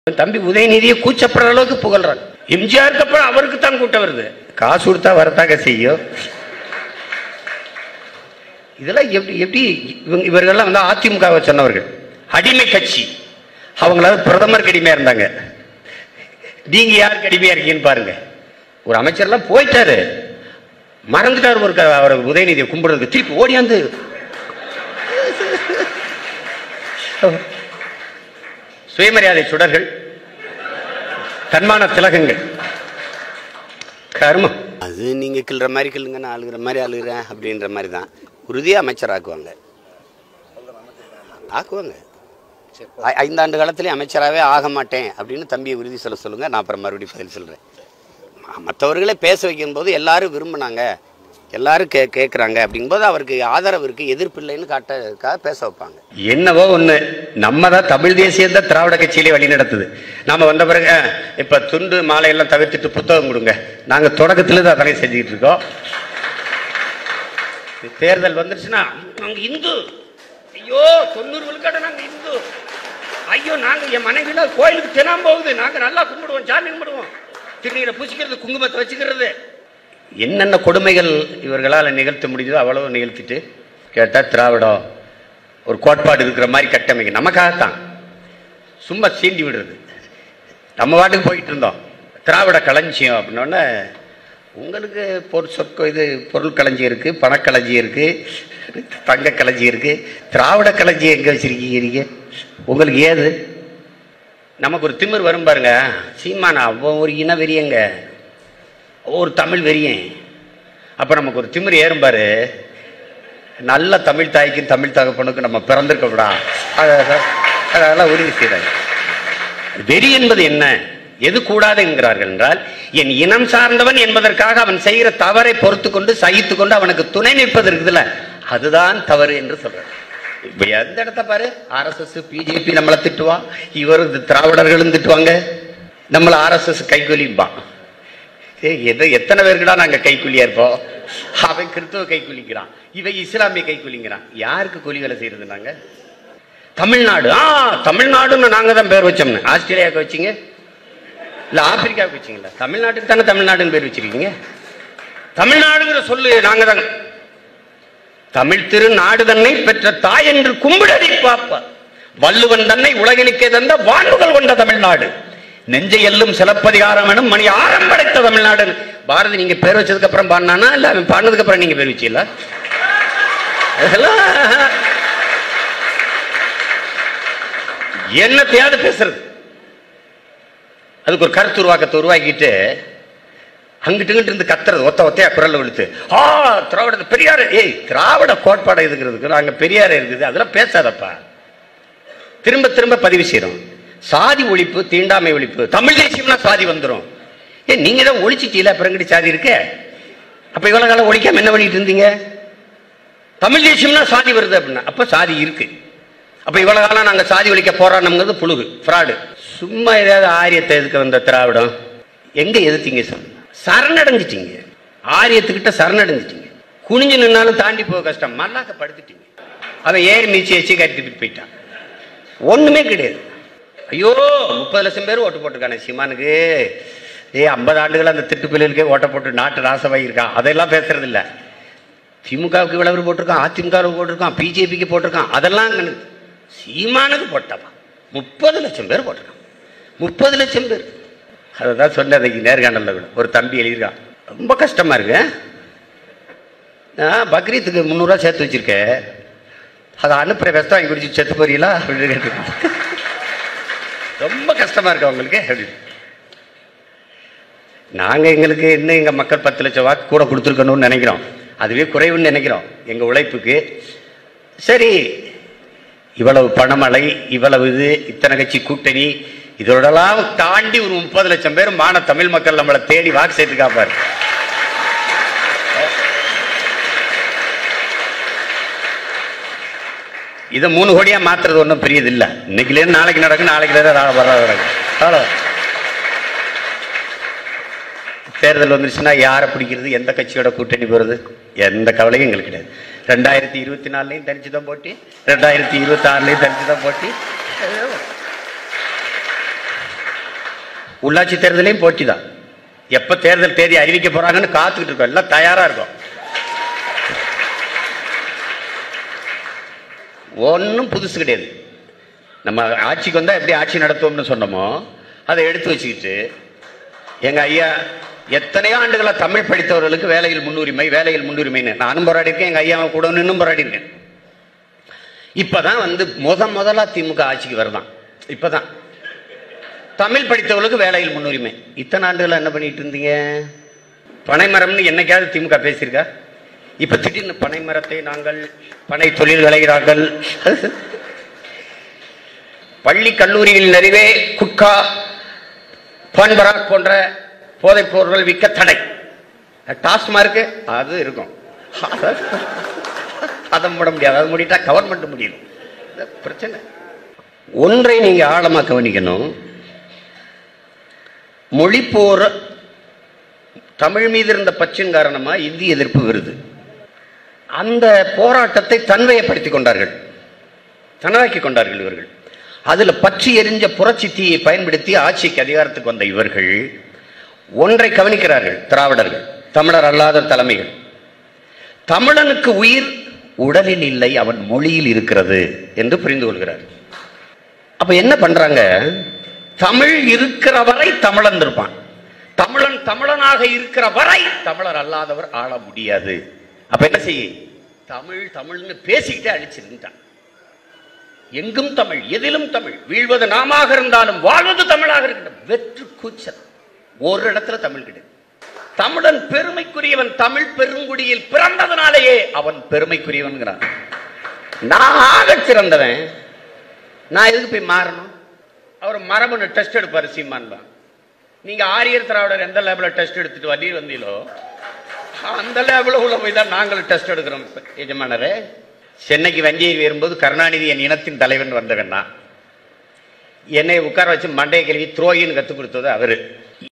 தம்பி உதயநிதியை கூச்சப்படுற அளவுக்கு புகழ்றான் எம்ஜிஆருக்கு அப்புறம் அவருக்கு தான் கூட்டம் வருது காசு கொடுத்தா வரத்தாங்க செய்யும் இதெல்லாம் எப்படி எப்படி இவங்க இவர்கள்லாம் வந்து அதிமுகவை சொன்னவர்கள் அடிமை கட்சி அவங்களாவது பிரதமர் அடிமையா இருந்தாங்க நீங்க யாருக்கு அடிமையா இருக்கீங்கன்னு பாருங்க ஒரு அமைச்சர்லாம் போயிட்டாரு மறந்துட்டாரு ஒரு க- அவர் உதயநிதியை கும்பிடுறதுக்கு திருப்பி ஓடியாந்து சுயமரியாதை சுடர்கள் தன்மான திலகங்கள் கர்மம் அது நீங்க கிள்ற மாதிரி கிள்ளுங்க நான் அழுகிற மாதிரி அழுகிறேன் அப்படின்ற மாதிரி தான் உறுதியா அமைச்சர் ஆக்குவாங்க ஆக்குவாங்க ஐ- ஐந்தாண்டு காலத்திலே அமைச்சராகவே ஆக மாட்டேன் அப்படின்னு தம்பியை உறுதி சொல்ல சொல்லுங்க நான் அப்புறம் மறுபடியும் பதில் சொல்றேன் ம- மற்றவர்களை பேச வைக்கும்போது எல்லாரும் விரும்பினாங்க எல்லாரும் கே கேட்குறாங்க அப்படிங்கும்போது அவருக்கு ஆதரவு இருக்கு எதிர்ப்பு இல்லைன்னு காட்டக்காக பேச வைப்பாங்க என்னவோ ஒண்ணு நம்ம தான் தமிழ் தேசியத்தை திராவிட கட்சியிலே வழி நடத்துது நாம வந்த பிறகு அஹ், இப்ப துண்டு மாலை எல்லாம் தவிர்த்துட்டு புத்தகம் கொடுங்க நாங்க தொடக்கத்துல தான் அதனை செஞ்சுக்கிட்டு இருக்கோம் தேர்தல் வந்துருச்சுன்னா நாங்க இந்து ஐயோ தொண்ணூறு விழுக்காடு நாங்க இந்து ஐயோ நாங்க என் மனைவில கோயிலுக்கு தினம் போகுது நாங்க நல்லா கும்பிடுவோம் சாமி கும்பிடுவோம் திருநீரை பூசிக்கிறது குங்குமத்தை வச்சுக்கிறது என்னென்ன கொடுமைகள் இவர்களால் நிகழ்த்த முடியுதோ அவ்வளவு நிகழ்த்திட்டு கேட்டா திராவிடம் ஒரு கோட்பாடு இருக்கிற மாதிரி கட்டமைக்க நமக்காகத்தான் சும்மா சீண்டி விடுறது நம்ம வாட்டுக்கு போயிட்டு இருந்தோம் திராவிட களஞ்சியம் அப்படின்னோடனே உங்களுக்கு பொருள் சொற்க இது பொருள் களஞ்சியம் இருக்கு பணக்களஞ்சியம் இருக்கு தங்க களஞ்சியம் இருக்கு திராவிட களஞ்சியம் எங்க வச்சிருக்கீங்க நீங்க உங்களுக்கு ஏது நமக்கு ஒரு திமிர் வரும் பாருங்க சீமானா அவன் ஒரு இன வெறியங்க ஒரு தமிழ் வெறியன் அப்ப நமக்கு ஒரு திமிர் ஏறும் பாரு நல்ல தமிழ் தாய்க்கும் தமிழ் தகப்பனுக்கும் நம்ம பிறந்திருக்க கூடா அத- அதெல்லாம் உறுதி செய்றாங்க வெறி என்பது என்ன எது கூடாது என்கிறார்கள் என்றால் என் இனம் சார்ந்தவன் என்பதற்காக அவன் செய்கிற தவறை பொறுத்து கொண்டு சகித்து கொண்டு அவனுக்கு துணை நிற்பது இருக்குதுல்ல அதுதான் தவறு என்று சொல்றார் இப்ப எந்த இடத்த பாரு ஆர்எஸ்எஸ் பிஜேபி நம்மளை திட்டுவா இவரு இந்த திராவிடர்களும் திட்டுவாங்க நம்மள ஆர்எஸ்எஸ் கைகொலிம்பான் ஏய், எது எத்தனை பேருக்குடா நாங்க கைக்கூலியா இருப்போம் அவன் கிறிஸ்துவ கைக்கூலிக்கிறான் இவன் இஸ்லாமிய கைக்கூலிங்கிறான் யாருக்கு கூலி வேலை செய்யறது நாங்க தமிழ்நாடு ஆ தமிழ்நாடுன்னு நாங்க தான் பேர் வச்சோம்னு ஆஸ்திரேலியாவுக்கு வச்சீங்க இல்ல ஆப்பிரிக்காவுக்கு வச்சீங்களா தமிழ்நாட்டுக்கு தானே தமிழ்நாடுன்னு பேர் வச்சிருக்கீங்க தமிழ்நாடுங்கிற சொல்லு நாங்க தான் தமிழ் திரு நாடு தன்னை பெற்ற தாய் என்று கும்பிடடி பாப்பா வள்ளுவன் தன்னை உலகினுக்கே தந்த வாழ்வுகள் கொண்ட தமிழ்நாடு நெஞ்சை எல்லும் சிலப்பதிகாரம் எனும் மணி ஆரம் படைத்த தமிழ்நாடு பாரதி நீங்க பேர் வச்சதுக்கு அப்புறம் பாடினானா இல்ல அவன் பாடினதுக்கு அப்புறம் நீங்க பேர் வச்சீங்களா அதெல்லாம் என்னத்தையாவது பேசுறது அதுக்கு ஒரு கருத்து உருவாக்கத்தை உருவாக்கிட்டு அங்கிட்டு இங்கிட்டு இருந்து கத்துறது ஒத்த ஒத்தையா குரல்ல விழுத்து ஆ திராவிட பெரியார் ஏய் திராவிட கோட்பாடு இருக்கிறதுக்கு அங்க பெரியார் இருக்குது அதெல்லாம் பேசாதப்பா திரும்ப திரும்ப பதிவு செய்யறோம் சாதி ஒழிப்பு தீண்டாமை ஒழிப்பு தமிழ் தேசியம்னா சாதி வந்துரும் ஏ நீங்க தான் ஒழிச்சிட்டீல அப்புறம் எங்கிட்ட சாதி இருக்கு அப்ப இவ்வளவு காலம் ஒழிக்காம என்ன பண்ணிட்டு இருந்தீங்க தமிழ் தேசியம்னா சாதி வருது அப்படின்னா அப்ப சாதி இருக்கு அப்ப இவ்வளவு காலம் நாங்க சாதி ஒழிக்க போராடணுங்கிறது புழுகு ஃப்ராடு சும்மா ஏதாவது ஆரியத்தை எதுக்க வந்த திராவிடம் எங்க எதிர்த்தீங்க சொல்லுங்க சரணடைஞ்சிட்டீங்க ஆரியத்துக்கிட்ட சரணடைஞ்சிட்டீங்க குனிஞ்சு நின்னாலும் தாண்டி போக கஷ்டம் மல்லாக்க படுத்துட்டீங்க அவன் ஏறி மீச்சி வச்சு கட்டிட்டு போயிட்டான் ஒண்ணுமே கிடையாது ஐயோ முப்பது லட்சம் பேர் ஓட்டு போட்டிருக்கானே சீமானுக்கு ஏ ஐம்பது ஆண்டுகள் அந்த திட்டுப்பிள்ளைகளுக்கே ஓட்ட போட்டு நாட்டு நாசமாகி இருக்கான் அதெல்லாம் பேசுறது இல்ல திமுகவுக்கு விளம்பரம் போட்டிருக்கான் அதிமுகவுக்கு போட்டிருக்கான் பிஜேபிக்கு போட்டிருக்கான் அதெல்லாம் கணக்கு. சீமானுக்கு போட்டப்பா முப்பது லட்சம் பேர் போட்டிருக்கான் முப்பது லட்சம் பேர் அதை தான் சொன்னேன் அன்னைக்கு நேர்காணல்ல கூட ஒரு தம்பி எழுதியிருக்கான் ரொம்ப கஷ்டமா இருக்கு நான் பக்ரீத்துக்கு முந்நூறுரூவா சேர்த்து வச்சிருக்கேன் அதை அனுப்புற வெஸ்ட் வாங்கி குடிச்சு செத்து போறீங்களா அப்படின்னு கேட்டு ரொம்ப கஷ்டமா இருக்கு அவங்களுக்கு அப்படின்னு நாங்க எங்களுக்கு இன்னும் எங்க மக்கள் பத்து லட்சம் வாக்கு கூட கொடுத்துருக்கணும்னு நினைக்கிறோம் அதுவே குறைவுன்னு நினைக்கிறோம் எங்க உழைப்புக்கு சரி இவ்வளவு பணமழை இவ்வளவு இது இத்தனை கட்சி கூட்டணி இதோடலாம் தாண்டி ஒரு முப்பது லட்சம் பேர் மான தமிழ் மக்கள் நம்மளை தேடி வாக்கு சேர்த்து காப்பாரு இதை மூணு கோடியா மாத்துறது ஒன்றும் பெரியது இல்லை இன்னைக்குலேருந்து நாளைக்கு நடக்கும் நாளைக்கு வர நடக்கும் அவ்வளோ தேர்தல் வந்துருச்சுன்னா யாரை பிடிக்கிறது எந்த கட்சியோட கூட்டணி போகிறது எந்த கவலையும் எங்களுக்கு கிடையாது ரெண்டாயிரத்தி இருபத்தி நாலுலையும் தனிச்சு தான் போட்டி ரெண்டாயிரத்தி இருபத்தி ஆறுலையும் தனிச்சு தான் போட்டி உள்ளாட்சி தேர்தலையும் போட்டி தான் எப்ப தேர்தல் தேதி அறிவிக்க போறாங்கன்னு காத்துக்கிட்டு இருக்கோம் எல்லாம் தயாரா இருக்கும் ஒன்றும் புதுசு கிடையாது நம்ம ஆட்சிக்கு வந்தா எப்படி ஆட்சி நடத்துவோம்னு சொன்னோமோ அதை எடுத்து வச்சுக்கிட்டு எங்க ஐயா எத்தனையோ ஆண்டுகளா தமிழ் படித்தவர்களுக்கு வேலையில் முன்னுரிமை வேலையில் முன்னுரிமைன்னு நானும் போராடி இருக்கேன் எங்க ஐயா கூட இன்னும் போராடி இருக்கேன் இப்பதான் வந்து முத முதலா திமுக ஆட்சிக்கு வருதான் இப்பதான் தமிழ் படித்தவர்களுக்கு வேலையில் முன்னுரிமை இத்தனை ஆண்டுகளா என்ன பண்ணிட்டு இருந்தீங்க பனைமரம்னு என்னைக்காவது திமுக பேசியிருக்கா இப்ப திடீர்னு பனைமரத்தை நாங்கள் பனை தொழில் விளைகிறார்கள் பள்ளி கல்லூரியில் நிறைவே குட்கா பான்பராக் போன்ற போதைப் பொருட்கள் விற்க தடை டாஸ்மார்க்கு அது இருக்கும் அதை மூட முடியாது அதை மூடிட்டா கவர்மெண்ட் முடியும் இது பிரச்சனை ஒன்றை நீங்க ஆழமா கவனிக்கணும் மொழிப்போர தமிழ் மீது இருந்த பற்றின் காரணமா இந்தி எதிர்ப்பு வருது அந்த போராட்டத்தை தன்வயப்படுத்திக் கொண்டார்கள் தனதாக்கி கொண்டார்கள் இவர்கள் அதுல பற்றி எரிஞ்ச புரட்சி தீயை பயன்படுத்தி ஆட்சிக்கு அதிகாரத்துக்கு வந்த இவர்கள் ஒன்றை கவனிக்கிறார்கள் திராவிடர்கள் தமிழர் அல்லாத தலைமைகள் தமிழனுக்கு உயிர் உடலில் இல்லை அவன் மொழியில் இருக்கிறது என்று புரிந்து கொள்கிறார் அப்ப என்ன பண்றாங்க தமிழ் இருக்கிற வரை தமிழன் இருப்பான் தமிழன் தமிழனாக இருக்கிற வரை தமிழர் அல்லாதவர் ஆள முடியாது அப்ப என்ன செய்ய தமிழ் தமிழ்னு பேசிக்கிட்டே அழிச்சிருந்தான் எங்கும் தமிழ் எதிலும் தமிழ் வீழ்வது நாமாக இருந்தாலும் வாழ்வது தமிழாக இருக்கட்டும் வெற்று கூச்சல் ஒரு இடத்துல தமிழ் கிடையாது தமிழன் பெருமைக்குரியவன் தமிழ் பெருங்குடியில் பிறந்ததனாலேயே அவன் பெருமைக்குரியவன்கிறான் நான் ஆகச் சிறந்தவன் நான் எதுக்கு போய் மாறணும் அவர் மரபணு டெஸ்ட் எடுப்பாரு சீமான் தான் நீங்க ஆரியர் திராவிடர் எந்த லேப்ல டெஸ்ட் எடுத்துட்டு வள்ளி வந்தீங்களோ அந்த லேபில் உள்ள போய் தான் நாங்களும் டெஸ்ட் எடுக்கிறோம் இப்ப, எஜமானரே சென்னைக்கு வண்டியை வரும்போது கருணாநிதி என் இனத்தின் தலைவன் வந்தவன் தான் என்னை உட்கார வச்சு மண்டையை கழுவி த்ரோயின்னு கற்றுக் கொடுத்தது அவரு